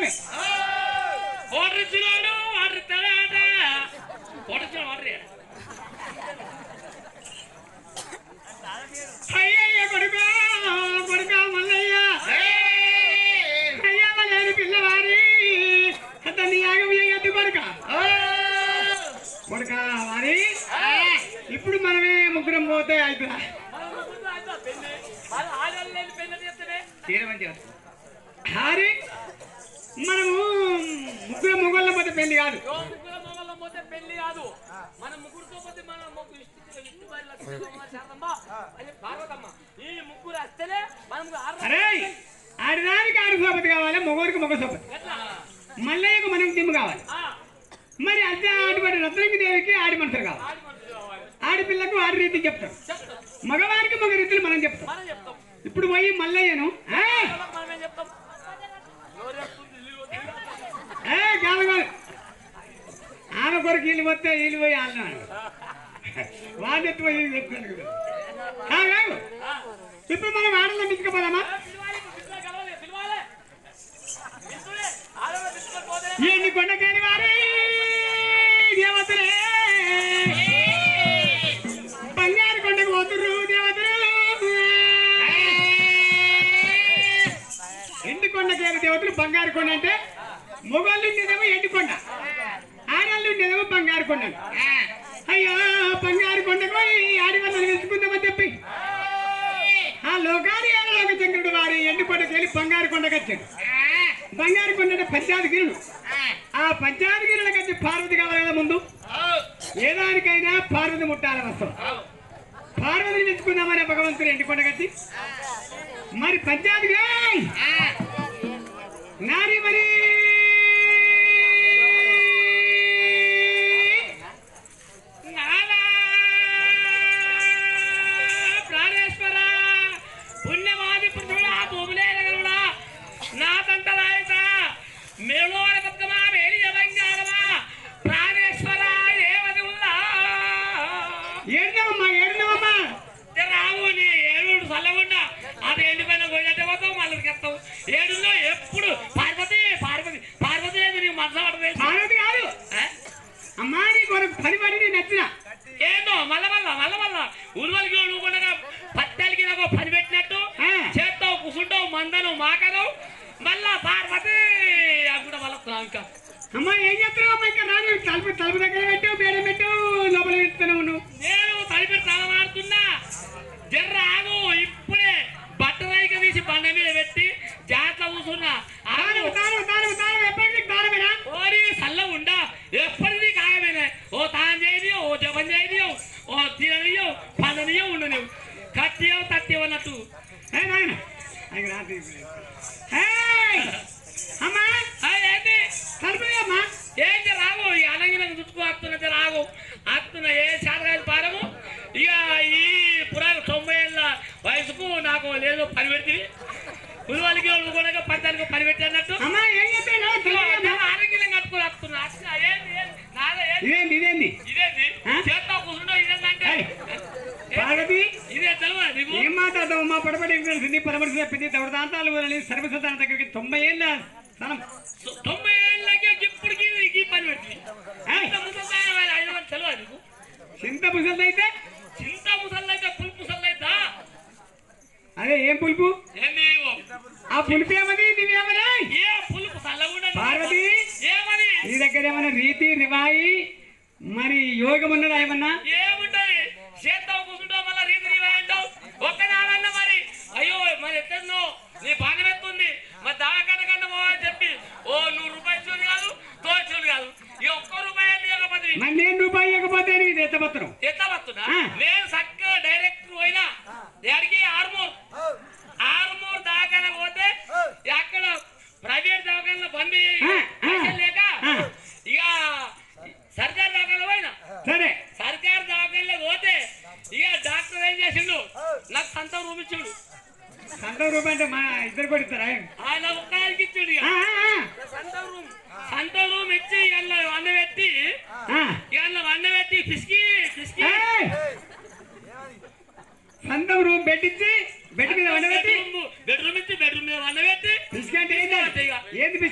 ముగ్గురమే ఓటర్ ఇచ్చినాడు వాటర్ ఇస్తాడా ఆట ఓటర్ ఇచ్చిన వాటర్ అయ్యయ్య కొడుకా కొడుకా మల్లయ్య అయ్యా మల్లయ్య పిల్లవారి అతన్ని యాగం ఎద్దు కొడుక కొడుక వారి ఇప్పుడు మనమే ముగ్గురం పోతే అవుతుందా తీరమని హారి మనము ముగ్గురు మొగళ్ళ పోతే పెళ్లి కాదు పెళ్లి కాదు మన ముగ్గురుతో పోతే మన ముగ్గురు ఇష్ట ఇష్ట భార్య లక్ష్మమ్మ, శారదమ్మ, అని పార్వతమ్మ ఈ ముగ్గురు వస్తేనే మనం ఆరు అరే ఆడిదానికి ఆడి సోపతి కావాలి మొగోరికి మొగ సోపతి ఎట్లా మల్లయ్యకు మనం దిమ్ము కావాలి ఆ, మరి అదే ఆడిపడి రత్నకి దేవికి ఆడి మనుషులు కావాలి ఆడి మనుషులు కావాలి ఆడపిల్లకు ఆడి రీతి చెప్తాం చెప్తాం మగవారికి మగ రీతిని మనం చెప్తాం మనం చెప్తాం ఇప్పుడు పోయి మల్లయ్యను "ఏ, వాళ్ళకి మనమేం చెప్తాం నోరు చెప్తుంది, ఇల్లు వద్దు. ఏ కాదు కాదు ఆమె కొరకు వీళ్ళు వస్తే వీళ్ళు పోయి అన్నాడు వాళ్ళు ఎత్తు పోయి వీళ్ళు ఎత్తు అనుకుంటారు. కాదు, కాదు. ఇప్పుడు మనం ఆడలో మించుకుపోదామా ఏ, పిలవాలి, పిలవాలి, కలవాలి, పిలవాలి. పిలుచుడే, ఆడవాళ్ళు పిలుచుకొని పోతే ఎన్ని కొండకేని వారే దేవతలే బంగారు కొండకు పోతుర్రు దేవతలు ఎండు కొండకేని దేవతలు బంగారు కొండ అంటే మొగోళ్ళు ఉండేదేమో ఎండు కొండ ఆడవాళ్ళు ఉండేదేమో బంగారు కొండ అయ్యో బంగారు కొండకు పోయి ఆడవాళ్ళని వెతుకుందామని చెప్పి ఆ లోకాన్ని లోక చంద్రుడు వారి ఎండు కొండకి వెళ్ళి బంగారు కొండకు వచ్చాడు బంగారు కొండ అంటే పంచాది గిరుడు ఆ పంచాది గిరులకు వచ్చి పార్వతి కావాలి కదా ముందు ఏ దానికైనా పార్వతి ముట్టాలి వస్తాం పార్వతిని మెచ్చుకుందామనే భగవంతుడు ఎండు కొండకచ్చి మరి పంచాది నారి మరి నాదా ప్రాణేశ్వర పుణ్యవాది పురుషుడా భూములే ఎరగలుడా నా తంట రాయత మేలోర బతుకమా మేలి జవంగారమా ప్రాణేశ్వర ఏమది ఉందా ఏడునవమ్మా ఏడునవమ్మా రావు నీ ఏడు చల్లగుండా అది ఎండిపోయిన పోయినట్టే పోతావు మళ్ళీ ఎత్తావు ఏడులో ఎప్పుడు పార్వతి పార్వతి పార్వతి లేదు నీకు మనసు పడలేదు పార్వతి కాదు అమ్మా నీ కొరకు పని పడి నేను నచ్చిన ఏందో మల్ల మల్ల మల్ల మల్ల ఉరువలికి ఉడుకుండా పత్తాలకి నాకు పని పెట్టినట్టు ఆ. చేస్తావు కుసుంటావు మందను మాకను మళ్ళా పార్వతి కూడా మళ్ళా ఇంకా అమ్మా ఏం చెప్తున్నావు అమ్మా ఇంకా రాను తలుపు తలుపు దగ్గర పెట్టు బేడం పెట్టు లోపల పెడుతున్నావు నువ్వు నేను తలిపి తలమాడుతున్నా జర్ర ఆగు ఇప్పుడే బట్టరాయిక తీసి బండ మీద పెట్టి జాగ్రత్త కూర్చున్నా ఆగు తాను తాను తాను తాను ఎప్పటికీ తానమేనా ఓరి సల్ల ఉండా ఎప్పటిది కాగమేనే ఓ తాను చేయనియో ఓ జపం చేయనియో ఓ తిననియో పండనియో ఉండనియో కత్తియో తత్తియో అన్నట్టు ఏ నాయన ఆయన రాత్రి ఏయ్! అమ్మా ఆ, ఏంటి తలుపు అమ్మా ఏంటి రాగు ఈ అలంగిలకు చుట్టుకు వస్తున్నది రాగు వస్తున్న ఏ శాతకాయలు పారము ఇక ఈ పురాణ తొంభై ఏళ్ళ వయసుకు నాకు లేదో పని పెట్టి పులివాళ్ళకి కొనక పద్దానికి పని పెట్టి అన్నట్టు అమ్మా ఏం చెప్పాను తలుపు అమ్మా. ఆరోగ్యం కట్టుకుని వస్తున్నా అసలు ఏంది ఏంది? నాదే ఏంది? ఇదేంది ఇదేంది ఇదేంది ఆ? చేత్తో కూర్చుంటో ఇదేంటంటే ఏయ్! పార్వతి ఇదే తెలియదు నీకు ఏం మాట్లాడతావు మా పడబడి తెలిసింది పరమడి చెప్పింది దౌడదాంతాలు వదిలి సర్వసదాన దగ్గరికి తొంభై ఏళ్ళ స్థలం తొ- తొంభై ఏళ్ళకి ఇప్పటికి ఈ పని పెట్టి ఏయ్! ఇంత ముసలి ఆయన అయినా తెలియదు నీకు చింత ముసలి అయితే చింత ముసల్లైతే పులుపు ముసల్లైతా అదే ఏం పులుపు ఏంది ఆ పులుపు ఏమది నీవేమని ఏ పులుపు చల్లగుండా పార్వతి! ఏమది నీ దగ్గర ఏమైనా రీతి రివాయి మరి యోగం ఉన్నదా ఏమన్నా ఏముంటది చేద్దాం కూర్చుంటావు మళ్ళీ రీతి నీవేంటావు ఒక్కనాడన్న మరి అయ్యో మరి ఎట్లన్నో నీ బాగా ఎత్తుంది మరి దాకన్న కన్నా పోవని చెప్పి ఓ నూరు రూపాయలు చూడు కాదు తోచుడు కాదు ఈ ఒక్క రూపాయలు ఇవ్వకపోతే మరి నేను రూపాయి ఇవ్వకపోతే నీది ఎత్తపత్రం ఎట్లా వస్తున్నా ఆ. నేను చక్కగా డైరెక్ట్ పోయినా ఎక్కడికి ఆర్మూర్ ఆర్మూర్ దాకా పోతే అక్కడ ప్రైవేట్ దవాఖానలో బంద్ చేయి. ఆ, ఆ. పైసలు లేక ఆ. ఇక సర్కార్ దవాఖానలో పోయినా సరే సర్కార్ దవాఖానలో పోతే ఇక డాక్టర్ ఏం చేసిండు నాకు సంత రూమ్ ఇచ్చిండు సంత రూపాయి అంటే మా ఇద్దరు కూడా ఇస్తారా ఆయన ఒక్కరికి ఇచ్చిండు ఇక ఆ, ఆ, సంత రూమ్ సంత రూమ్ ఇచ్చి ఇవాళ వంద పెట్టి ఆ. ఇవాళ వంద పెట్టి పిసికి పిసికి ఏయ్! సంతం రూమ్ పెట్టించి బెడ్ మీద వండబెట్టి బెడ్రూమ్ బెడ్రూమ్ ఇచ్చి బెడ్రూమ్ మీద వంద పెట్టి బిస్కెట్ ఏంటి ఏంది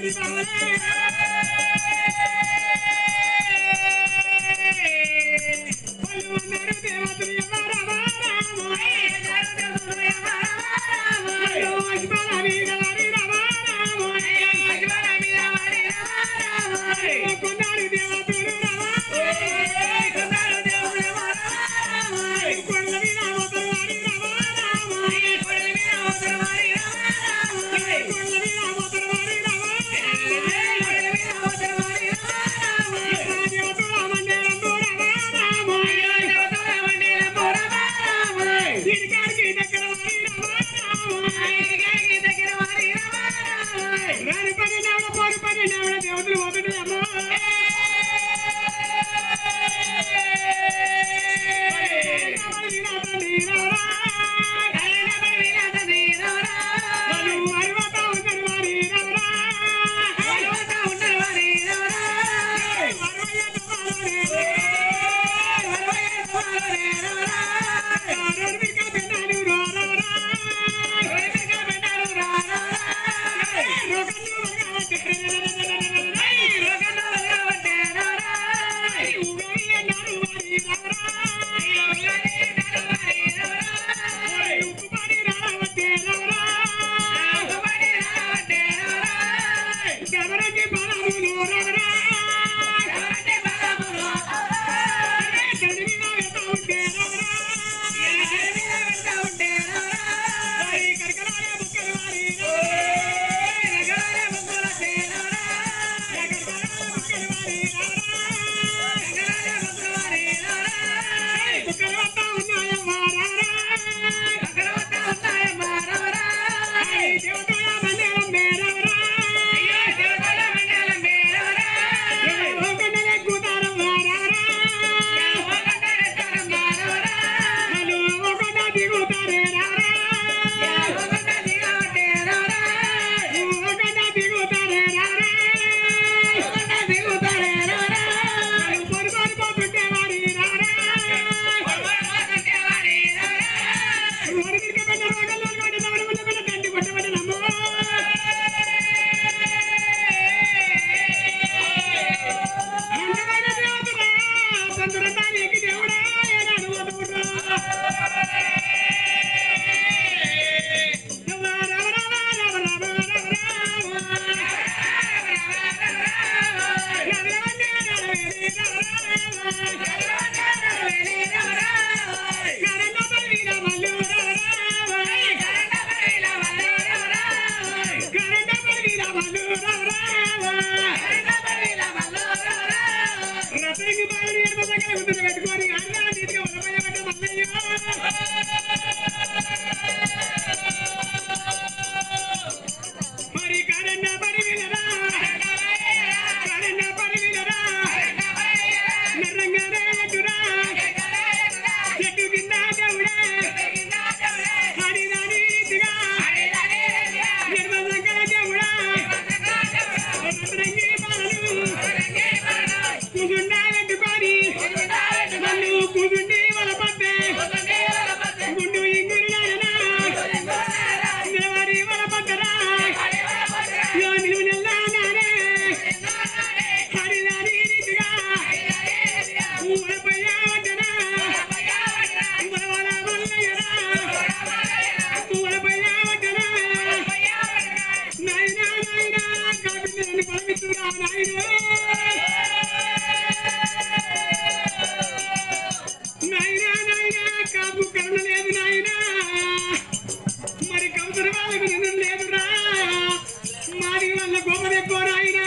తండ్రి బావలే వాళ్ళు అన్నారు దేవతలు ఎవరవా రామో అయ్యో అజ్మల మీద వారి రవా రామో అయ్యో కొన్నారు దేవతలు రవా అయ్యో కొండల మీద అవతలు వారి రవా రామో అయ్యో కొండల మీద అవతలు వారి రవా దేవతల మందిరంలో రవా రామో ఇడికాడికి దగ్గర వారి రవా రామో రాని పని నావిడ పోని పని నావిడ దేవతలు ఒకటి అమ్మా వాళ్ళు అరవతా ఉంటారు వారి రవరా ఎవరికి బలములు రవరా రతనికి బాగా పెట్టుకొని అన్నా నీటిగా వలపయ్యబడ్డ మల్లయ్య మరి కరణ పడి వినరా కరణ పడి వినరా నర్రంగా రేగట్టురా చెట్టు కింద దేవుడా హరిదాని రీతిగా నిర్బంధంగా దేవుడా రంగి బాలలు కూసుండా పెట్టుకొని నన్ను కూసుండి వలపద్దే గుండు ఇంగురు నాయనా నిలబడి వలపద్దరా యో నిలువు నెల్లానానే హరిదాని రీతిగా ఊరపయ్యా వడ్డనా ఊరవల మల్లయ్యరా ఊరపయ్యా వడ్డనా నాయనా నాయనా కాపిందని పరమిత్రుడా నాయనా నాయనా నాయనా కాపు కరుణ లేదు నాయనా మరి కౌసర వాళ్ళకు నిన్ను లేదురా మాది వాళ్ళ గొప్పది ఎక్కువ నాయనా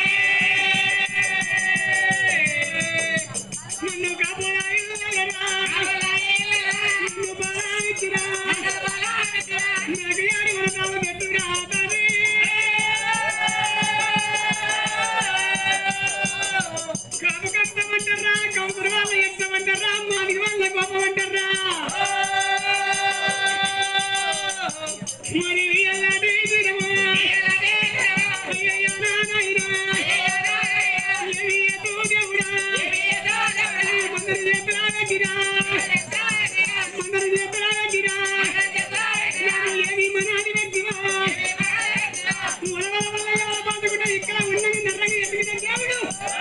నన్ను కాపోరాయిల్లారా నన్ను బలాయిచ్చిరా నాకు యాడి వరదావు గట్టురా తానే కాపు కష్టమంటారా కౌసర వాళ్ళ ఎత్తమంటారా మాది వాళ్ళ గొప్పమంటారా మరి ఎలాంటి దినమా అయ్యయ్యో నాయనా ఏమి ఎత్తు దేవుడా మందరి చేతులా దగ్గరా మందరి చేతులా దగ్గరా నాకు ఏమి మనాది వ్యక్తివా వలవల వల్ల ఎవరు పట్టుకుంటే ఇక్కడ ఉన్నది నర్రంగా ఎదిగిన దేవుడు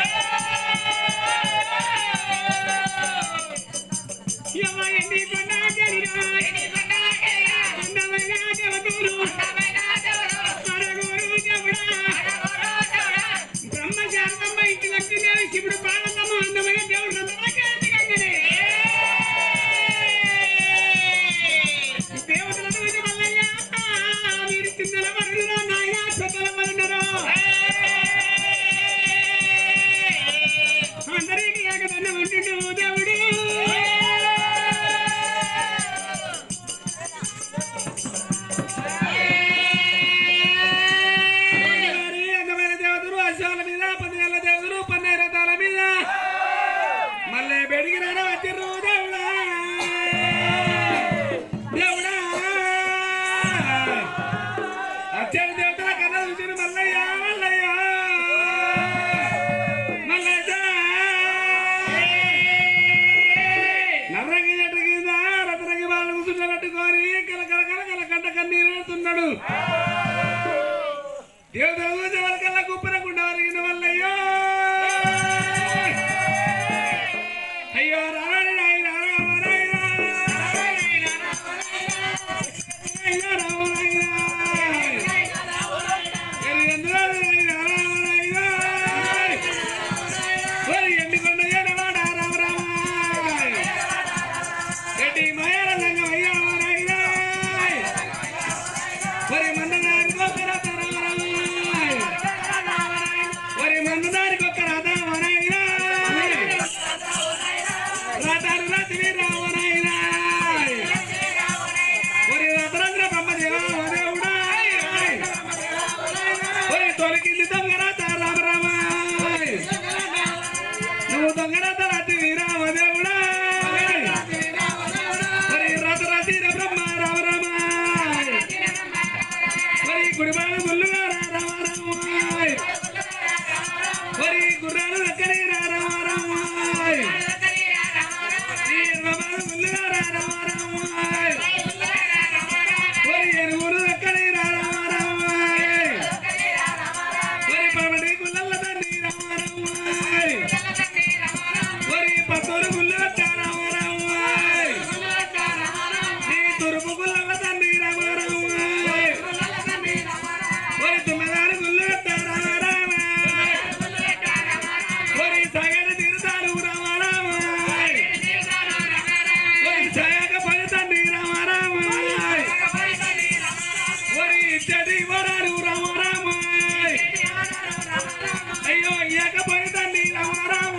యమ ఎండి కొండ గరిరా కొండమైన దేవతలు మరగురు దేవుడా బ్రహ్మశాంతమ్మ ఇంటి లక్ష్మీదేవి శివుడు పార్వతమ్మ అందమైన దేవుడు రంధ్రాకే ఎదిగంగనే. దేవతలను ఇది మల్లయ్య మీరు చిన్నల వరుడురా నాయన పెద్దల వరుడురా అందరికీ ఏకదన్న వంటుడు దేవుడు మరి అందమైన దేవతలు అశ్వాల మీద పదివేల దేవతలు పన్నెండు రథాల మీద మళ్ళీ బెడిగి రాడా వచ్చిర్రు దేవుడా దేవుడా అత్యంత దేవతల కన్నా చూసిన మల్లయ్య మల్లయ్య మల్లయ్య నర్రంగి చెట్టు కింద రతరంగి వాళ్ళు కూర్చుంట పెట్టుకొని కల కల కల కల కంట కన్నీరు పెడుతున్నాడు దేవతలు చూసే వాళ్ళకల్లా కుప్పనకుండా వరిగిన వల్లయ్యో అయ్యో రారాడి నాయన రామ నాయన అయ్యో రామ నాయన ఎరుగెందురాలు నాయన రామ నాయన ఒరి ఎండుకొండ ఏడవాడ రామ రామ ఎడ్డి మాయాల లంగ అయ్యా నాయన ఒరి మందనానికి ఒక రథ రామ రామ ఒరి మందనానికి ఒక రథ నాయన రాతారు రాత్రి రామ నాయన ఒరి రథరంధ్ర బ్రహ్మదేవా ఓ దేవుడా ఒరి తొలగింది దొంగ రాత రామ రామ నువ్వు దొంగ రాత రాత్రి రామ దేవుడా ఒరి రథ రాత్రి బ్రహ్మ రామ రామ ఒరి గుడిబాల ముల్లుగా రా రామ రామ ఒరి గుర్రాలు లక్కని రా రామ రామ ఈ రమాల ముల్లుగా రా రామ రామ ఒరి ఎరుగురు లక్కని రా రామ రామ ఒరి పడమటి గుల్లల తండ్రి రామ రామ ఒరి పత్తూరు గుల్లు కట్ట రామ రామ నీ తురుపు గుల్లల తండ్రి రామ రామ ఒరి తుమ్మదారు గుల్లు కట్ట రామ రామ ఒరి సగడు తిరుతారు రామ రామ ఒరి సగక పని తండ్రి రామ రామ ఒరి ఇచ్చటి వరాలు రామ రామ అయ్యో అయ్యాక పని తండ్రి రామ రామ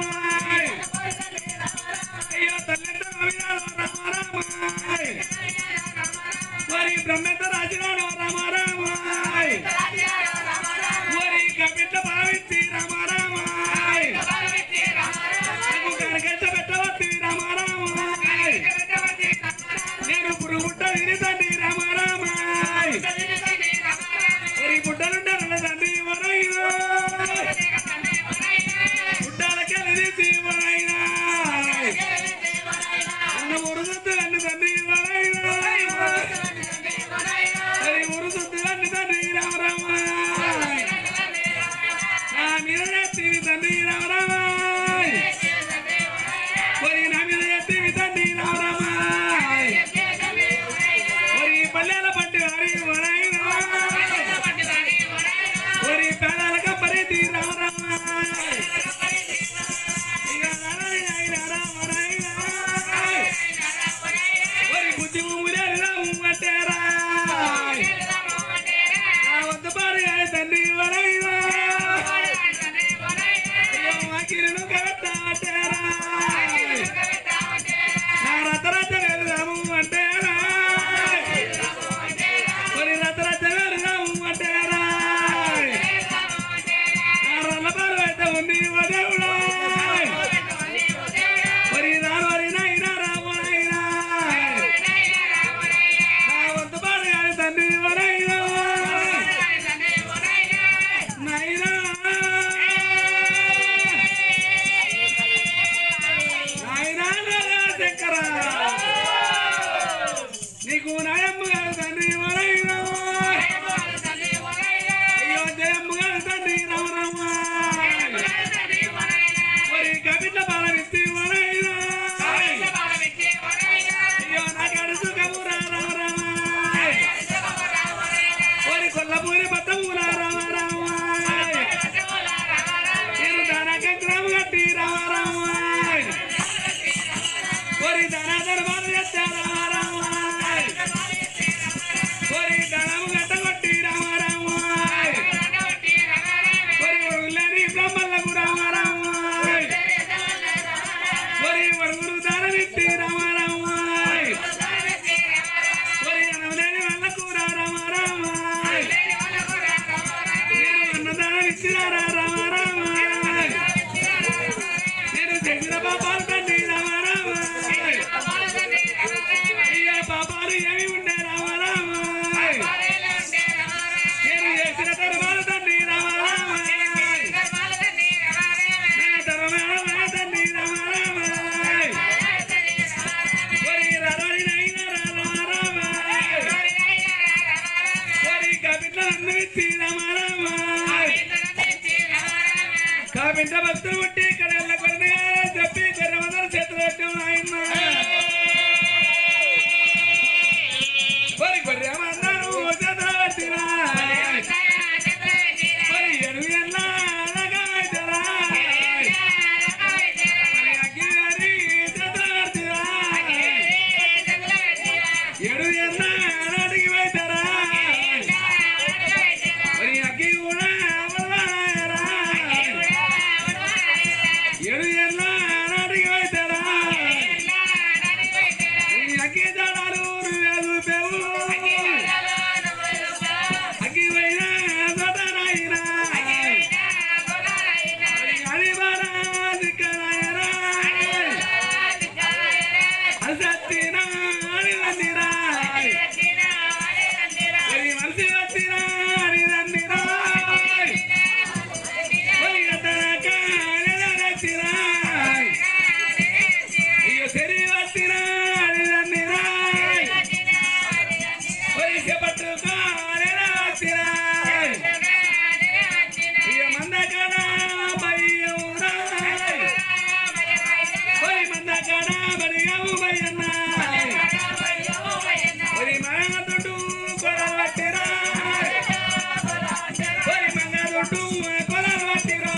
అయ్యో తల్లిదండ్రుల అభిరామ రామ రామ మరి బ్రహ్మేంద్ర రాజురాడు రామ రామ మరి కవిత భావించి రామ రామ నాకు కనకెంత పెట్టవద్దు రామ రామ నేను పురుగుట్ట విని తండ్రి రామ రామ మరి బుడ్డలుంటారు తండ్రి వరైనా బుడ్డాలకెళ్ళి తీవరైనా అన్న ఉరుసొద్దు అన్న తండ్రి వరైనా మరి ఉరుసొద్దు అన్న తండ్రి రామ రామ నా మీద ఎత్తివి తండ్రి రామ రామ మరి నా మీద ఎత్తివి తండ్రి రామ రామ మరి పల్లెల పట్టి వారి వరైనా మరి పేదాల కప్పరి తీ రామ రామ ఇక నారాయణ ఆయన రామ నాయన. మరి బుద్ధి ముమ్ములేరు రాము అంటారా నా వద్ద పాడు తండ్రి వరైనా అయ్యో మా కిరణు కట్ట అంటారా నా రథ రథ వెళ్దాము అంటారా మరి రథ రథ వెళ్దాము అంటారా నా రల్లబారు అయితే ఉంది ఓ దేవుడా మరి రాను మరి నాయన రాము నాయన నా వద్ద పాడు కానీ తండ్రి వరైనా నాయనా నాయనా నాయనా శంకర నీకు నాయమ్మ గారు తండ్రి వరైనా అయ్యో జయమ్మ గారు తండ్రి ఇచ్చినారా రామ రామ నేను చేసిన పాపాలు తండ్రి రామ రామ ఇక పాపాలు ఏమి ఉండే రామ రామ నేను చేసిన ధర్మాలు తండ్రి రామ రామ నా ధర్మాలు తండ్రి రామ రామ ఒరి రరరి నైనా రామ రామ ఒరి కబిట్లందు ఇచ్చి రామ రామ కాబింట భక్తులు పుట్టి ఇక్కడ వెళ్ళకూడదుగా చెప్పి గొర్రెమందరూ చేతులు పెట్టాం ఆయన మరి గొర్రెమందరూ చేతులు పెట్టినా మరి ఎరువు ఎల్లా అలాగా అయితేరా. మరి అగ్గి గారి చేతులు పెట్టినా. ఎరువు ఎల్లా అలాంటికి పోయితారా. మరి అగ్గి కూడా అవలాయరా. ఎరువు ఎల్లా అలాంటికి పోయితారా. ఈ అగ్గి దళాలు నువ్వే చూపావు. అగ్గి పోయినా తోటరాయినా. మరి అడివారా దిక్కరాయరా. అసత్తినా అడివందిరా. మరి మనసి వచ్చినా అడివందిరా. మరి గతరాక అడివందిరా. అయ్యో సరి వచ్చినా అడివందిరా. మరి చేపట్టుకో అడివందిరా. అయ్యో మందకడ బయ్యవురా. మరి మందకడ బడియవు బయ్యన్నా. మరి మంగదుడ్డు కొడలు పట్టిరా. మరి మంగదుడ్డు కొడలు పట్టిరా.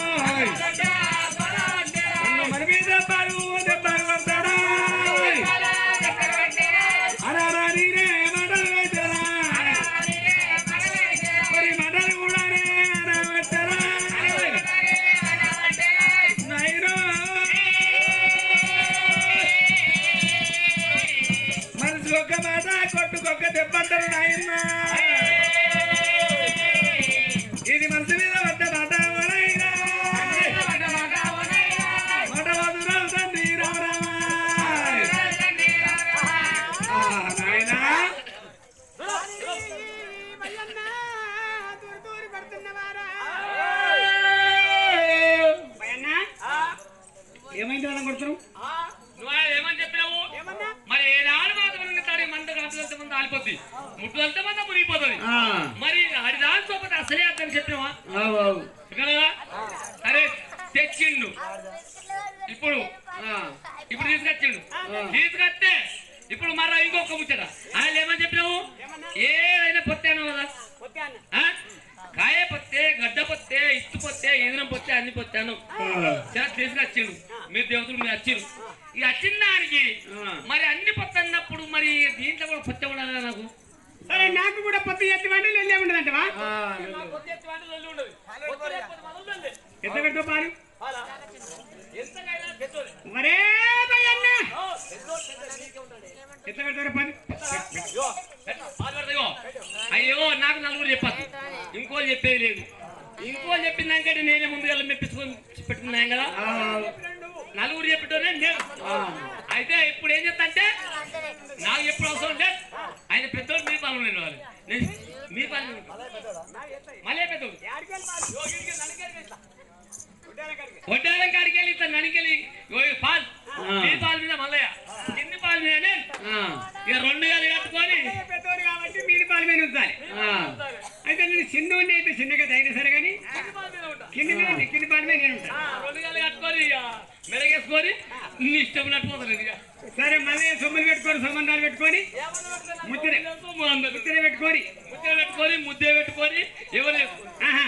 నన్ను మరి మీద దెబ్బలు దెబ్బలు కొడతాడా. అరారా నీరే మంటలు పెట్టరా. మరి మంటలు కూడానే అరవెట్టరా. నైరో. మనసు ఒక మాట కొట్టుకొక్క దెబ్బంటారు నాయన ఇది మనసు మీద పడ్డ మాట ఎవరైనా. మాట వదురాలు తండ్రి రామ రామ. ఆ, నాయనా ఏమైంది వాళ్ళని కొడుతున్నావు నువ్వు ఏమని చెప్పినావు మరి ఏనాడు మాత్రం తాడి మంద కాపులంత మంది ఆలిపోద్ది ముట్టు వెళ్తే మంద మునిగిపోతుంది ఆ, మరి అది దాని సోపతి అసలే అర్థం చెప్పినావా అవు, అవు. కదా అరే తెచ్చిండు ఇప్పుడు ఆ, ఇప్పుడు తీసుకొచ్చిండు తీసుకొస్తే ఇప్పుడు మరో ఇంకొక ముచ్చట ఆయన ఏమని చెప్పినావు ఏదైనా పొత్తాను కదా ఆ? కాయ పొత్తే గడ్డ పొత్తే ఇత్తు పొత్తే ఈదనం పొత్తే అన్ని పొత్తాను చాలా తీసుకొచ్చిండు మీరు దేవతలు మీరు వచ్చిండు ఈ వచ్చిన దానికి మరి అన్ని పొత్త అన్నప్పుడు మరి దీంట్లో కూడా పొత్తే ఉండాలి కదా నాకు సరే నాకు కూడా పొత్తు ఎత్తి వంట వెళ్ళే ఉండదంటవా ఆ, ఎంత పెడతావు పాలు ఎంతకైనా పెద్దోడు. మరే భయన్న ఓ, పెద్దోడు పెద్ద నీకే ఉంటాడు. ఎంత పెడతారు పాలు ఇగో, పెట్టు, పాలు పెడతా, ఇగో. అయ్యో నాకు నలుగురు చెప్పచ్చు ఇంకోళ్ళు చెప్పేది లేదు ఇంకోళ్ళు చెప్పిందాకంటే నేనే ముందుగా మెప్పించుకొని పెట్టుకున్నాను కదా నలుగురు చెప్పటోనే నేను అయితే ఇప్పుడు ఏం చెప్తా అంటే నాకు ఎప్పుడు అవసరం లేదు ఆయన పెద్దోడు మీ పాలు నేను వాళ్ళు నేను మీ పాలు మళ్ళీ పెద్దోడు వడ్డాలం కాడికి వెళ్ళి ఇట్లా నడికెళ్ళి పాలు మీ పాలు మీద మల్లయ్య కింది పాలు మీద నేను ఇక రెండు గాలి కట్టుకొని పెద్దోడు కాబట్టి మీది పాలు మీద ఉంచాలి అయితే నేను చిన్న ఉండి అయితే చిన్నగా తగిన సరే కానీ కింది మీద ఉంది, కింది పాలు మీద నేను ఉంటాను ఆ, రెండు గాలి కట్టుకొని ఇక మెరగేసుకొని నీ ఇష్టం ఉన్నట్టు పోతుంది ఇక సరే మళ్ళీ సొమ్ములు పెట్టుకొని సంబంధాలు పెట్టుకొని ముద్ర అందరూ ముద్ర పెట్టుకొని ముద్ద పెట్టుకొని ముద్దే పెట్టుకొని ఎవరు ఆహా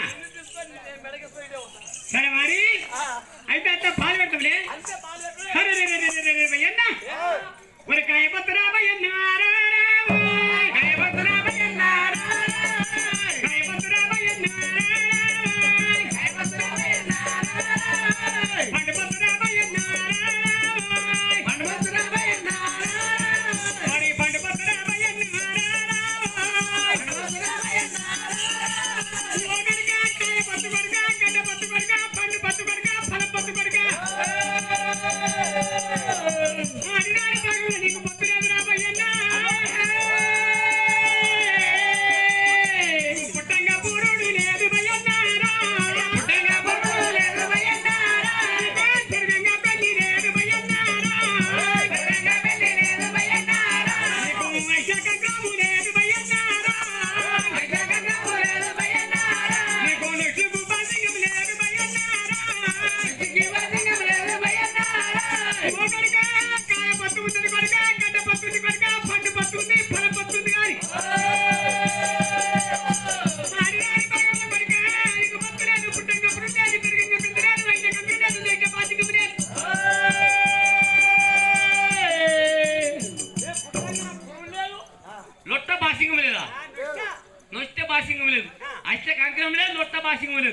సరే మరి అయితే అంత పాలు పెడతాంలే సరే రే రే రే రే రే భయ్యన్న మరి కాయపత్రా భయ్యన్న రా రా ఓయ్. కాయపత్రా భయ్యన్న రా రా. కాయపత్రా భయ్యన్న రా రా ఓయ్. కాయపత్రా భయ్యన్న రా రా. పండుపత్రా భయ్యన్న రా రా ఓయ్. పండుపత్రా భయ్యన్న రా రా. మరి పండుపత్రా భయ్యన్న రా రా ఓయ్. పండుపత్రా భయ్యన్న రా రా. ఓ గడిగా కాయపత్ర గడిగా గడ్డ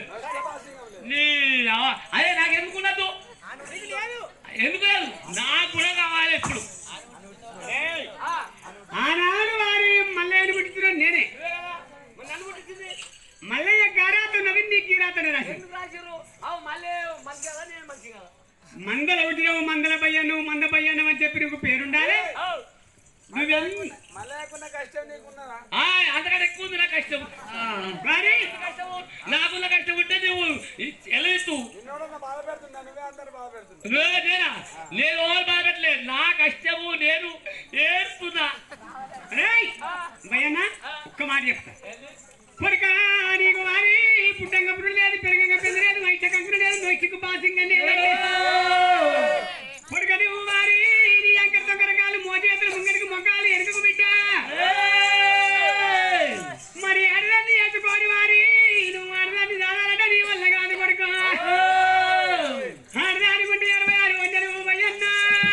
లేదు నీ అవ- అదే నాకు ఎందుకు ఉండదు ఎందుకు లేదు నాకు కూడా కావాలి ఇప్పుడు ఆ, ఆనాడు వారి మల్లయ్యని పుట్టించిన నేనే ఇవే కదా. మరి నన్ను పుట్టించింది. మల్లయ్య గారాతో నవీన్ నీ గీరాతనే రాశాను ఎందుకు రాసిర్రు? అవు మళ్ళీ మంచి కదా నేను మంచి కదా మందల ఒకటినవు మందల పయ్య నువ్వు మంద పయ్యను అని చెప్పి నీకు పేరుండాలి అవు. నువ్వెన్ మళ్ళీ కష్టం నీకున్నదా ఆ, అంతకంటే ఎక్కువ ఉంది నా కష్టం మరి కష్టము నాకున్న కష్టం ఉంటే నువ్వు ఎలెత్తు నిన్నోడన్న బాధ పెడుతున్నా నువ్వే అందరు బాధ పెడుతున్నా నువ్వే నేనా నేను ఓవర్ బాగట్లేదు నా కష్టము నేను ఏడుస్తున్నా రేయ్ భయన్నా ఒక్క మాట చెప్తా కొడుక నీకు వారి పుట్టంగప్పుడు లేదు పెరగంగా పెద్ద లేదు వైట కంకుడు లేదు నొచ్చికు పాసింగా కొడుక నువ్వు వారి నీ అంకర తొంకరకాలు మోచేతులు ముంగడికి మొగ్గాలు ఎరుకకు బిడ్డ మరి అడదాన్ని ఎత్తుకోని వారి నువ్వు అడదాన్ని దాదాలంటే నీ వల్ల కాదు కొడుకు అడదాని గుంటే ఇరవై ఆరు వందలు భయన్నా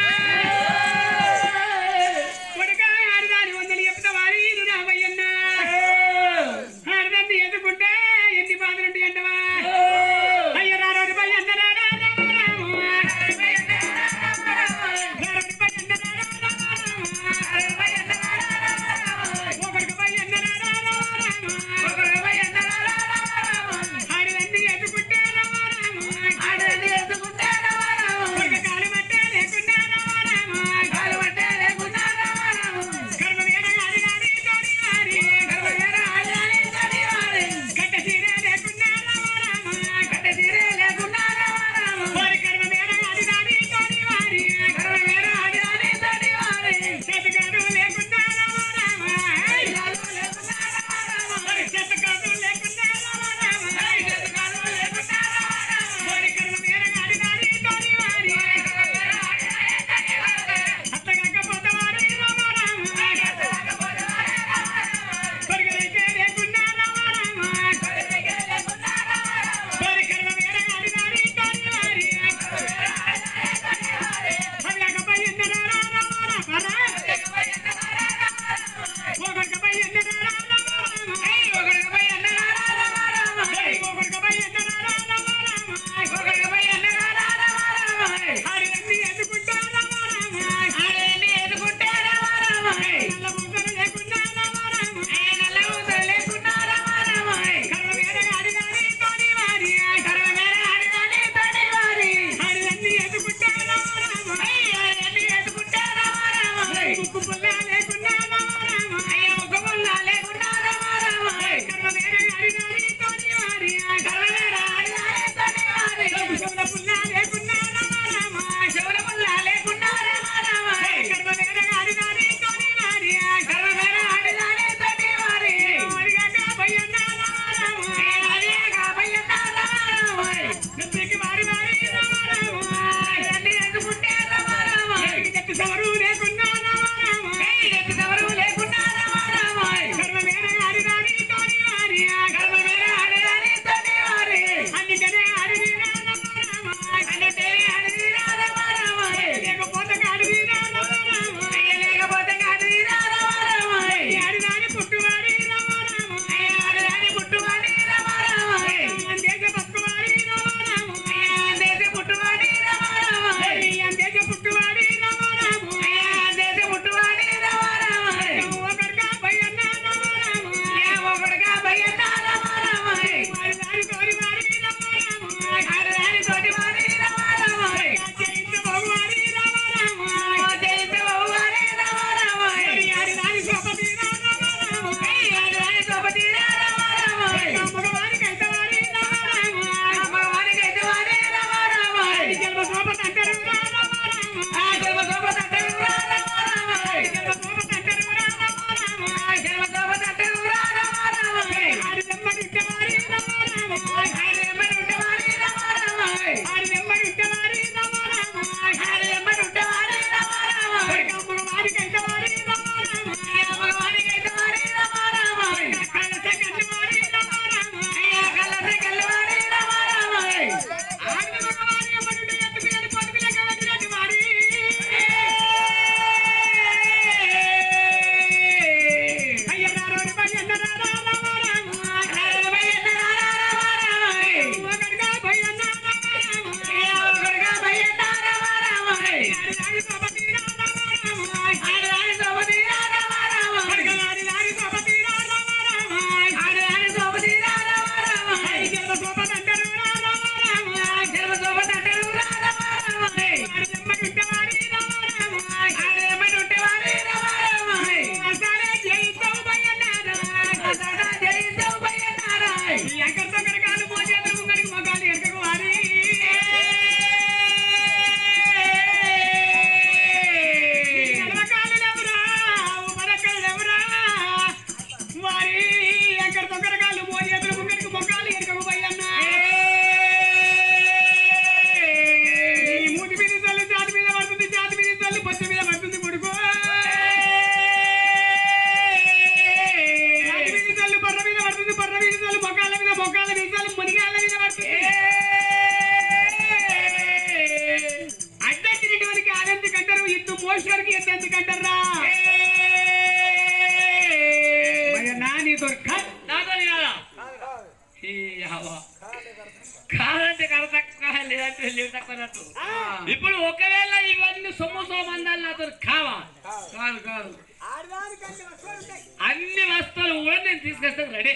కాదంటే కర తక్కువ లేదంటే లేవు తక్కువ అన్నట్టు ఇప్పుడు ఒకవేళ ఇవన్నీ సొమ్ము సోమందాలు నాతో కావా కాదు కాదు ఆడదానికంటే వస్తువులు ఉంటాయి అన్ని వస్తువులు కూడా నేను తీసుకొస్తాను రెడీ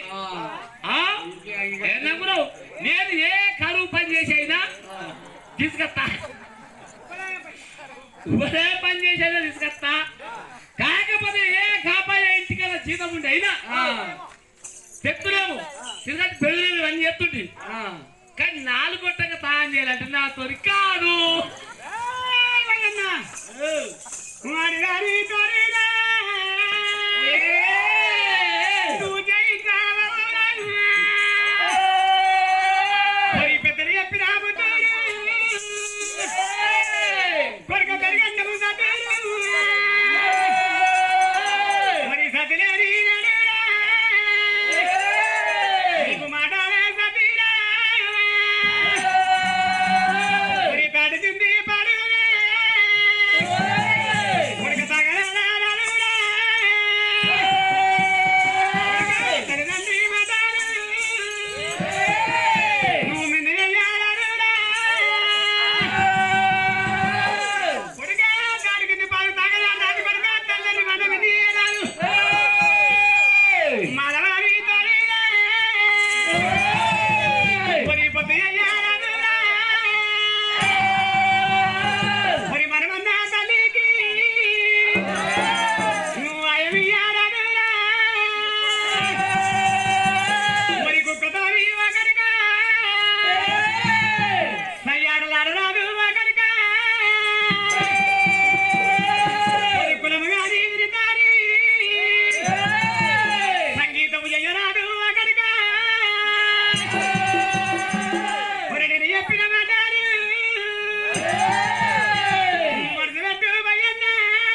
నమ్మురు నేను ఏ కరువు పని చేసైనా తీసుకొస్తా ఉదయ పని చేసేదా తీసుకొస్తా కాకపోతే ఏ కాపాయ ఇంటికల్లా జీతం ఉండి అయినా చెప్తున్నాము తీసుకొచ్చి పెళ్ళి అన్ని చెప్తుంటే కానీ నాలుగు కొట్టక తాను చేయాలంటే నా తొరి కాదు వాడి గారి తోడుగా నువ్వు జయించావా మరి పెద్దలు చెప్పినాము కొడుక పెరిగంటము సతీరు మరి సతిలేని నడురా. నీకు మాటలే సతీరా. మరి తడిచింది పడుగురా. కొడుక తగలరా నడురా. కొడుక తల్లిదండ్రి మాటాలు. నువ్వు మిన్నెయ్యాలనురా. కొడుకా దానికి పాలు తాగరా దాని కొడుకా తల్లిని మన విధియరాలు మలవారి తొలిగా మరి పొద్దు అయ్యారనురా మరి మనమన్న తల్లికి నువ్వు అయమియ్యారనురా మరి కుక్కతోని ఒకరిగా సయ్యాడలాడరాదు ఒకరిగా మరి కులముగా నీవిరితారి సంగీతము చెయ్యరాదు ఒకరిగా మరి నేను చెప్పిన మాటాలు మరుసటి భయన్న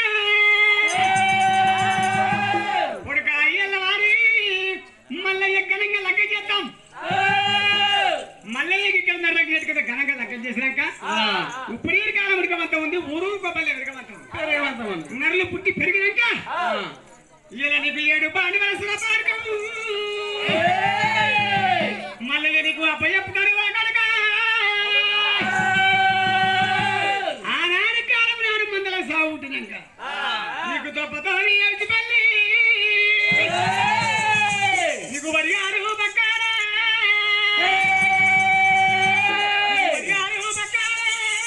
ఉడక అయ్యల వారి మల్లయ్య ఘనంగా లెక్క చేద్దాం మల్లయ్యకి ఇక్కడ నరకం చేసి కదా ఘనంగా లెక్క చేసినాక ఇప్పుడు ఈ కాలం ఉడకమంత ఉంది ఊరు కొబ్బరి ఉడకమంత ఉంది నరులు పుట్టి పెరిగినాక ఇలా నీకు ఏడు బాణి వలసిన పాడకము మల్లయ్య నీకు అప్పయ్యప్పుతాడు కనుక ఆనాడు కాలం నాడు మందల సాగు ఉంటున్నాక నీకు దొప్పతోని ఎడిచిపల్లి నీకు వరిగారు బక్కారా వరిగారు బక్కారా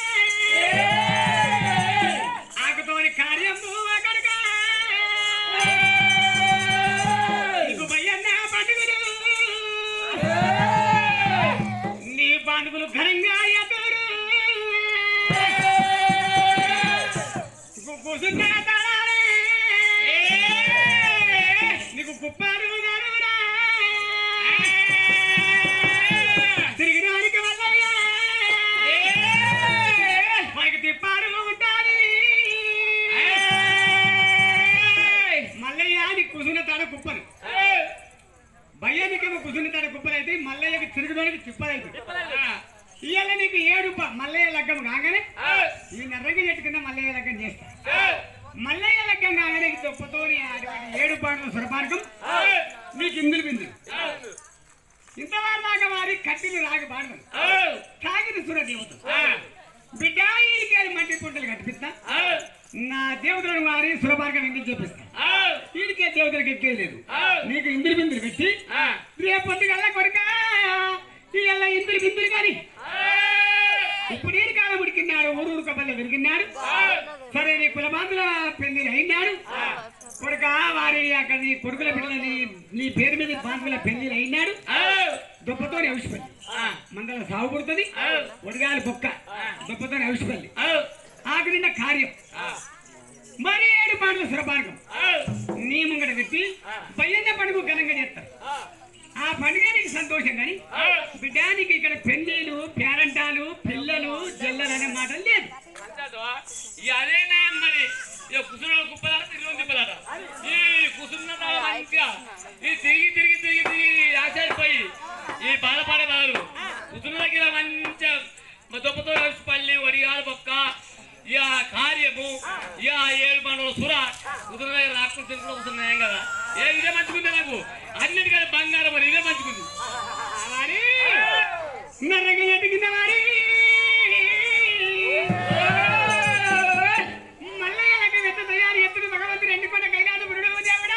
ఆకుతోని కార్యము కనుక నీకు భయన్న పండుగలు నీ పండుగలు ఘనంగా ఎదురు కూసున్నా తలాలే. నీకు కుప్పారు నరురా. తిరిగినానికి వల్లయ్యా. మనకి తిప్పారు ఉంటాది మల్లయ్య నీకు కుసున్న తాడ కుప్పలు భయ్యానికేమో కుసున్న తాడ కుప్పలు అయితే మల్లయ్యకి తిరగడానికి తిప్పలైతే ఇవాళ నీకు ఏడు ప- మల్లయ్య లగ్గం కాగానే ఈ నర్రంగా చెట్టు కింద మల్లయ్య లగ్గం చేస్తా మల్లయ్య లగ్గం కాగానే దొప్పతోని ఆడవాడి ఏడు పాటల సురపార్గం నీకు ఇందులు బిందులు ఇంతవారు దాకా వారి కట్టిలు రాగి పాడతాను తాగిన సుర దేవత బిడ్డ ఈడికి అది మంటి పుంటలు కట్టిపిస్తా నా దేవతలను వారి సురపార్గం ఎందుకు చూపిస్తా వీడికే దేవతలకు ఎక్కే లేదు నీకు ఇందులు బిందులు పెట్టి రేపొద్దుగల్లా కొడుక ఇవాళ ఇందులు బిందులు కానీ ఇప్పుడు ఈ కాలం ఉడికినాడు ఊరు కబల్ల విరిగినాడు సరే నీ కులబాంధుల పెళ్లి అయినాడు కొడుక వారి అక్కడ నీ కొడుకుల పిల్లలని నీ పేరు మీద బాంధువుల పెళ్లి అయినాడు దుప్పతో అవసిపల్లి మందల సాగు పుడుతుంది ఒడిగాలి బొక్క దుప్పతో అవసిపల్లి ఆఖరిన కార్యం మరి ఏడు పాటల సురపార్గం నీ ముంగట పెట్టి పయ్యన్న పండుగ ఘనంగా చేస్తారు ఆ పండుగ నీకు సంతోషం కానీ బిడ్డానికి ఇక్కడ పెళ్లిలు పేరంటాలు పిల్లలు జల్లలు అనే మాట లేదు అదేనా మరి ఇక కుసున కుప్పలాట తిరిగి తిప్పలాట ఈ కుసున్న మంచిగా ఈ తిరిగి తిరిగి తిరిగి తిరిగి ఆశ్చర్యపోయి ఈ బాధపడే బాధలు కుసున దగ్గర మంచిగా మా దుప్పతో పల్లి వడియాలు బొక్క ఇక కార్యము ఇక ఏడు పండుగ సుర కుదుర దగ్గర రాకుండా తిరుగుతూ వస్తున్నాయి కదా ఏ ఇదే మంచిగుంది నాకు అన్నిటికంటే బంగారం మరి ఇదే మంచిగుంది మరి నరగ ఎదిగిన వారి మల్లయ్యలకు వెత్త తయారు ఎత్తుడు భగవంతుడు ఎండుకొండ కైలాసపురుడు దేవుడా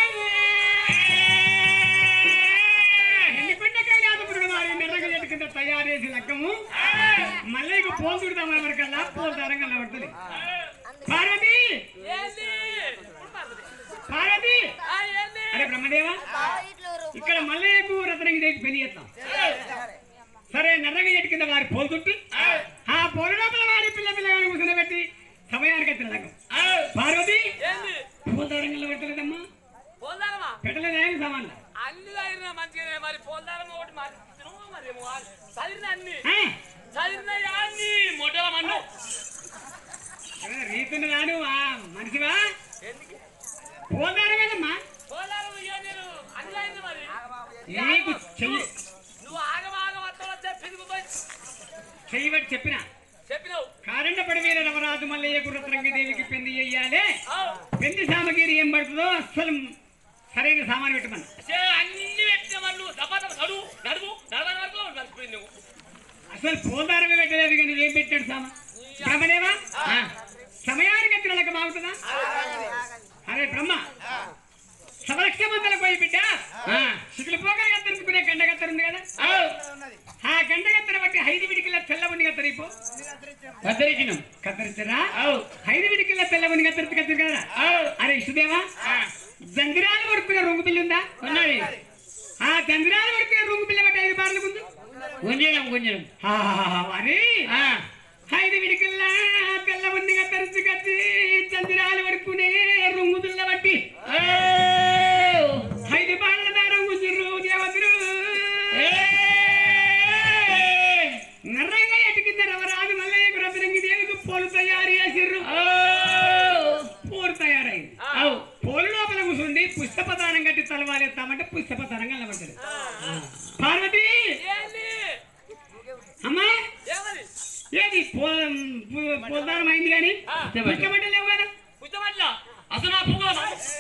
ఎండుకొండ కైలాసపురుడు వారి నరగ ఎదుకింద తయారు చేసి లగ్గము మల్లయ్యకు పోల్ చుడతామని వరకల్లా పోల్ దారంగా పడుతుంది పార్వతి ఏంది పార్వతి ఆ, ఏంది అరే బ్రహ్మదేవా ఇక్కడ మల్లయ్యకు రత్నంగి దేవికి పెళ్లి చేస్తాం సరే నర్రగ చెట్టు కింద వారి పోల్చుంటే ఆ పోలు లోపల వారి పిల్ల పిల్లగాని కూర్చొని సమయానికి వచ్చిన లగ్గం పార్వతి ఏంది పోల్దారంగా పెట్టలేదమ్మా పోల్దారమా పెట్టలేదు ఏమి సామాన్లు అన్ని చదివినా మంచిగానే మరి పోల్దారం ఒకటి మరి తిరుగు మరి ఏమో. చదివిన అన్ని ఆ, చదివిన అన్ని మొదల మన్ను ఏ, రీతుని రాను ఆ మనిషివా ఎందుకు పోల్దారం కదమ్మా పోల్దారం ఇయ్య నేను అన్ని చదివింది మరి నీకు చెయ్యి నువ్వు ఆగమాగం వస్తావు చెప్పింది పోయి చెయ్యి బట్టి చెప్పిన చెప్పినావు కారండ పడివేల నవరాజు మల్లయ్యకు రత్నంగి దేవికి పెళ్లి చెయ్యాలి ఆవ్. పెళ్లి సామగిరి ఏం పడుతుందో అస్సలు సరైన సామాన్ పెట్టమన్నా చే అన్ని పెట్టిన వాళ్ళు దబాదబ నడువు నడువు నడవని వరకు నడిచిపోయింది నువ్వు అసలు పోదారమే పెట్టలేదు కానీ ఏం పెట్టాడు సామా బ్రహ్మదేవా ఆ. సమయానికి వచ్చిన లెక్క బాగుంటుందా అరే బ్రహ్మ సమలక్ష మందల పోయి బిడ్డ శిథిల పోకలు కత్తరించుకునే గండ కత్తరు ఉంది కదా ఆ గండ కత్తర బట్టి ఐదు విడికిల తెల్ల ఉండి కత్తరిపో కత్తరించినాం కత్తరించరా ఐదు విడికిల తెల్ల ఉండి కత్తరించి కత్తరు కదా అరే ఇసుదేవా జంగిరాలు పడుకునే రొంగు పిల్లి ఉందా ఉన్నది ఆ జంగిరాలు పడుకునే రొంగు పిల్ల బట్టి ఐదు బార్లు ముందు గుంజడం గుంజడం అరే ఐదు విడికల్లా పిల్ల ఉందిగా తెరిచి కట్టి చందిరాలు పడుకునే రొంగు పిల్ల బట్టి ఐదు బాళ్ళ దారం గుంజిర్రు దేవతరు నర్రంగా ఎటుకింద రవరాజు మల్లయ్యకు రతరంగి దేవికి పోలు తయారు చేసిర్రు పోరు తయారైంది పోలు లోపల కూర్చుండి పుష్పపదానం కట్టి తలవాలేస్తామంటే పుష్పపదానం కలబడ్డది పార్వతి ఏంది అమ్మా ఏమది ఏది పోదానం అయింది కానీ ఆ. పుష్పమంటే లేవు కదా కూర్చోమట్ల అసలు నా పువ్వుల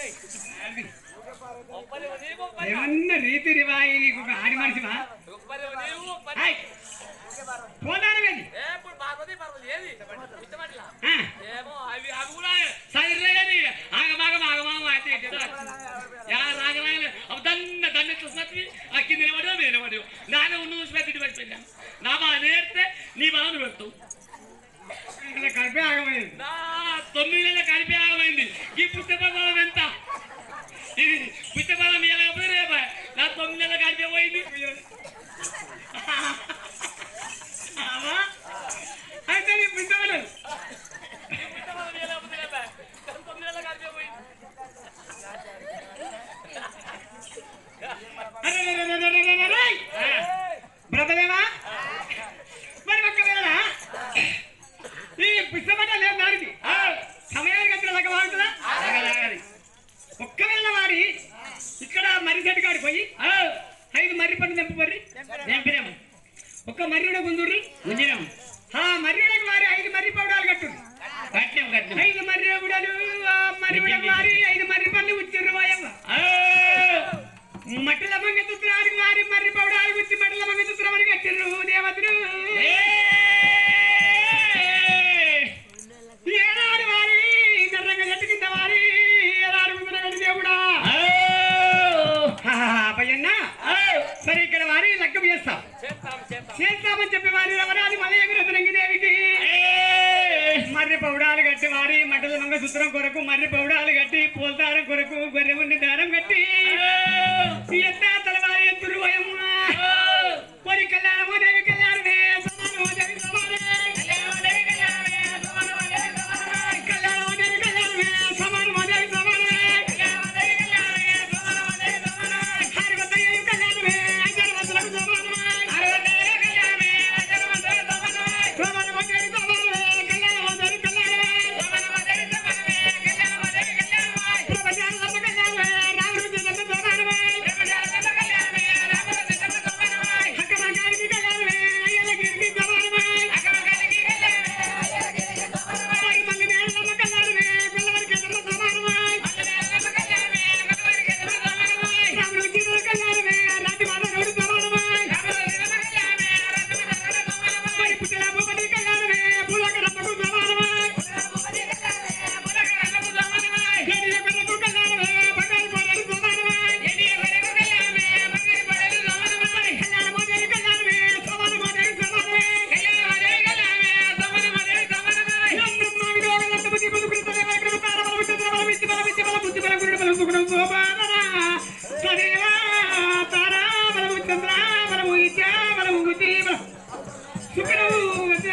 ఒప్పని నీవు ఒప్పని ఏమన్నా రీతి రివాయి నీకు ఒక ఆడి మనిషివా ఒప్పని నీవు ఒప్పని ఆయ్. పోదానం ఏది ఏ ఇప్పుడు పార్వతి పార్వతి ఏది కూర్చోమట్ల ఆ. ఏమో అవి అవి కూడా సరిగ్గా కానీ ఆగమాగం ఆగమాగం అయితే ఏంటి ఏదో వచ్చింది. యా రాగరాగలే అవి దన్న దన్న చూసినట్టు ఆ కింద నిలబడి మీద నిలబడి నానే ఉన్న చూసి పెట్టి పడిపోయాను నా బాగా నేర్తే నీ బాగా నువ్వు పెడతావు ఇలా కలిపి ఆగమైంది నా తొమ్మిది నెలల కలిపి ఆగమైంది ఈ పుస్తకం ఎంత ఇది పుస్తకం ఇవ్వకపోతే రేపా నా తొమ్మిది నెలల కలిపి పోయింది ఆవా? అయితే నీ పుస్తకాలు ఈ పుస్తకం ఇవ్వకపోతే రేపా నా తొమ్మిది నెలల కలిపి పోయింది అరెరెరెరెరెరెరెరెయ్! బ్రతలేవా మరి ఒక్కవేళ ఈ పుష్పమట లేదు దానికి సమయానికి వచ్చిన లెక్క బాగుంటుందా ఒక్కవేళ వారి ఇక్కడ మర్రి చెట్టు కాడికి పోయి ఐదు మర్రి పండు తెంపు మర్రి తెంపినాము ఒక్క మర్రిడ గుంజుర్రి గుంజినాం ఆ మర్రిడకు వారి ఐదు మర్రి పౌడాలు కట్టుండ్రి కట్టాం కట్టాం ఐదు మర్రి గుడలు ఆ మర్రి వారి ఐదు మర్రి పండ్లు ఉచ్చిర్రు వాయమ్మ మట్టల మంగతుత్రానికి వారి మర్రి పౌడాలు గుచ్చి మట్టల మంగతుత్రం కట్టిర్రు దేవతలు ఏనాడు వారి నర్రంగా చెట్టు కింద వారి ఏనాడు ముందున గడి దేవుడా పయ్యన్న సరే ఇక్కడ వారి లగ్గం చేస్తాం చేస్తాం చేస్తాం చేస్తామని చెప్పి వారి రవరాది మలయగురతరంగి దేవికి మర్రి పౌడాలు కట్టి వారి మటల మంగ సూత్రం కొరకు మర్రి పౌడాలు కట్టి పోల్దారం కొరకు గొర్రె ఉండి దారం కట్టి ఎంత తలవారి ఎత్తురు వయమ్మ మరి కళ్యాణమో దేవి కళ్యాణమే సమానమో దేవి సమానమే కళ్యాణమో దేవి కళ్యాణమే సమానమో దేవి సమానమే కళ్యాణమో దేవి కళ్యాణమే సమానమో దేవి సమానమే కళ్యాణమో దేవి కళ్యాణమే సమానమో దేవి సమానమే హరివతయ్య కళ్యాణమే అజరవతులకు సమానమే హరివతయ్య కళ్యాణమే అజరవతులకు సమానమే సమానమో దేవి సమానమే కళ్యాణమో దేవి కళ్యాణమే సమానమో దేవి సమానమే కళ్యాణమో దేవి కళ్యాణమే ప్రభజానమ్మ కళ్యాణమే రామరుచి సమానమే ప్రభజానమ్మ కళ్యాణమే రామరుచి సమానమే హక్కమంగారికి కళ్యాణమే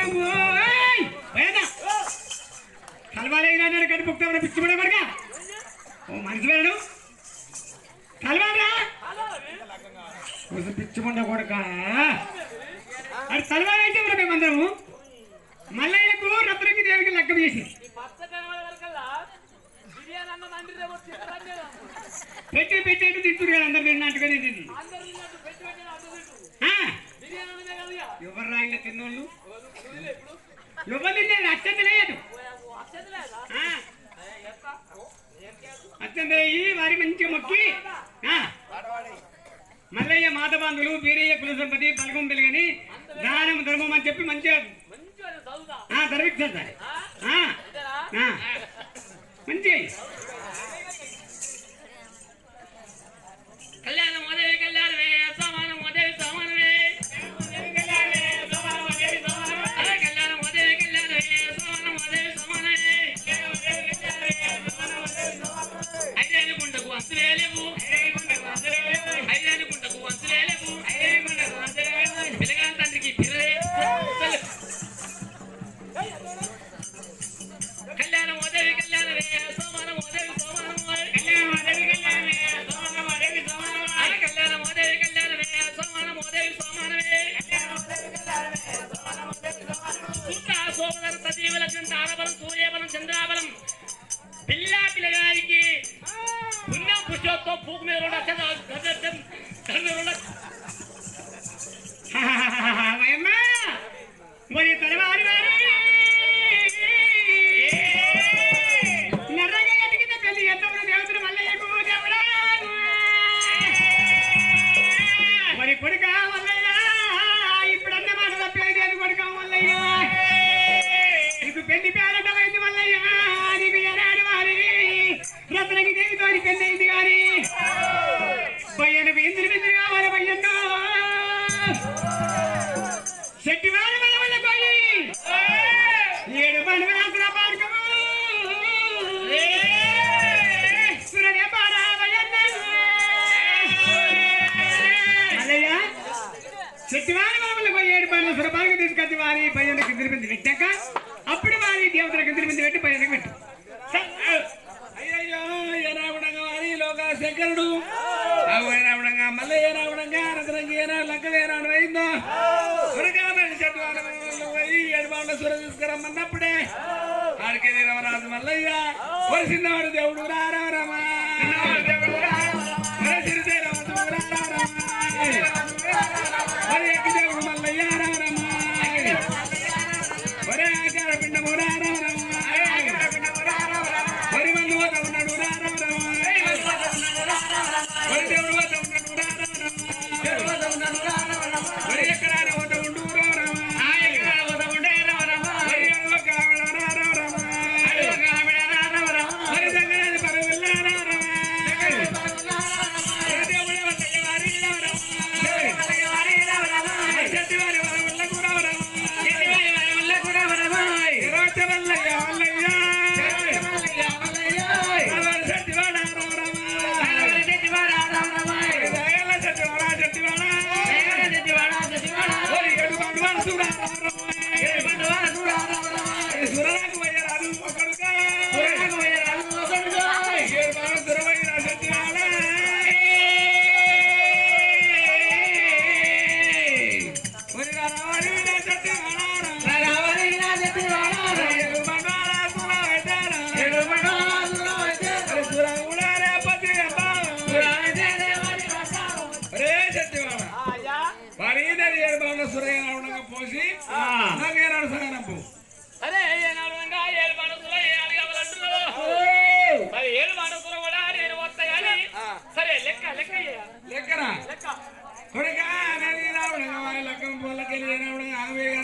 ఓయ్! పోయేదా? కలవాలేనాడు కడుపు పుక్తామని పిచ్చి పడే కొడుక ఓ మనిషి వెళ్ళడు కలవారా కొంచెం పిచ్చి పండ కొడుక అది కలవాలంటే మరి మేమందరము మల్లయ్యకు రత్నకి దేవికి లెక్క చేసి బిర్యానీ అన్న తండ్రి రేపు చిత్రాన్ని పెట్టి పెట్టేట్టు తింటుంది కదా అందరు తిన్నట్టుగా తింటుంది అందరూ తిన్నట్టు పెట్టి పెట్టిన అడ్డు తింటు ఆ, బిర్యానీ అన్నదే కదా ఇక. ఎవరు రాయిన తిన్నోళ్ళు చూడలే ఇప్పుడు ఎవరు తింటే అత్యంత లేదు అచ్చది లేదా ఆ, ఎట్లా అత్యంత అయ్యి వారి మంచిగా మొక్కి ఆ, మల్లయ్య మాతబాంధులు వీరయ్య కులసంపతి బలగం వెలుగని దానం ధర్మం అని చెప్పి మంచిగా మంచిగా చదువుతా ఆ, ధర్మించారు సార్ ఆ, అంతేనా ఆ, మంచిగా కళ్యాణం మొదటి కళ్యాణమే సమానం మొదటి సమానమే అదే కళ్యాణం మొదటి కళ్యాణమే సమానం మొదటి సమానమే ఐదేని గుండకు అంతులే లేవు ఐదేని గుండకు అంతులే లేవు పిల్లగాని తండ్రికి పిల్లలే కళ్యాణం మొదటి కళ్యాణమే సమానం మొదటి సమానమే కళ్యాణం మొదటి కళ్యాణమే సమానం మొదటి సమానమే అదే కళ్యాణం మొదటి కళ్యాణమే సమానం మొదటి సమానమే పుట్ట సోమదర సజీవ లక్ష్మణ తారబలం సూర్యబలం చంద్రాబలం పిల్లా పిల్లగారికి పుణ్యం పురుషోత్తం పూకు మీద రెండు అక్షరాలు గజం ధర్మ రెండు వయమ్మా మరి తలవారి వారి నర్రగా ఎదిగిన తల్లి ఎంతమంది దేవతలు మల్లయ్యకు దేవుడా మరి కొడుక మల్లయ్య ఇప్పుడు అన్న మాట తప్పేది అది కొడుక మల్లయ్య నీకు పెళ్లి పేరటమైంది మల్లయ్య నీకు ఎరాడు వారి రత్నకి దేవితో పెళ్ళైంది గాని బయ్యను ఇంద్రు బిందులు కావాలి బయ్యన్నో చెట్టు వారి మన వల్ల పోయి ఏడు పండు వేసిన పార్కము సురనే పారావయ్యన్న మల్లయ్య చెట్టు వారి మన వల్ల పోయి ఏడు పండ్ల సురపాలకు తీసుకొచ్చి వారి పయ్యన కిందిరి బింది పెట్టాక అప్పుడు వారి దేవతల కిందిరి బింది పెట్టి పయ్యనకి పెట్టు అయ్యయ్యో ఏనావుడంగా వారి లోక శంకరుడు అవు ఏనావుడంగా మళ్ళీ ఏనావుడంగా రతనంగా ఏనా లంక ఏనాడు అయిందో ఉరకామని చెట్టు వాళ్ళు పోయి ఏడుబాళ్ళ సుర తీసుకురమ్మన్నప్పుడే ఆడికి రమరాజు మల్లయ్య వరిసిన్నవాడు దేవుడు రారామా మరి ఎక్కి దేవుడు మల్లయ్య రారమ్మా ఒరే ఆచార పిండము రారమ్మా వరి మందు వద్ద ఉన్నాడు రారమ్మా వరి దేవుడు వద్ద ఉన్నాడు రారమ్మా వరి ఎక్కడ వద్ద ఉండు రారమ్మా వరి అడవక రారమ్మా వరి సంగతి పరవిల్ల రారమ్మా వరి దేవుడే వద్దయ్య వారి రారమ్మా చెట్టు వారి వల్ల రారమ్మా ఇరవై వల్లయ్య వల్లయ్య అలవారు చెట్టు వాడ రారమ్మా దయల చెట్టు వాడ చెట్టు వాడ ఓరి ఏడు బండు వాడ చూడ సురలకు పోయరాదు ఒకడుగా ఏడు బండు సురవయ్య చెట్టు వాడ ఓరి రావాలి నా చెట్టు వాడ ఏడు బండు వాడ సుర పెట్టారా సుర ఉడారే పతి రే చెట్టు వాడ వాడిదరి ఏడు బండు సురయ్య ఉండగా పోసి నాకేనాడు సగనప్పు అరే ఏనాడు ఇంకా ఏడు మనసులో ఏ అడగవలంటున్నావు మరి ఏడు మనసులో కూడా నేను వస్తాయని సరే లెక్క లెక్క చేయాలి. లెక్కరా లెక్క కొడుకా నది రావడం వారి లెక్కం పొలకెళ్ళి రావడం ఆమె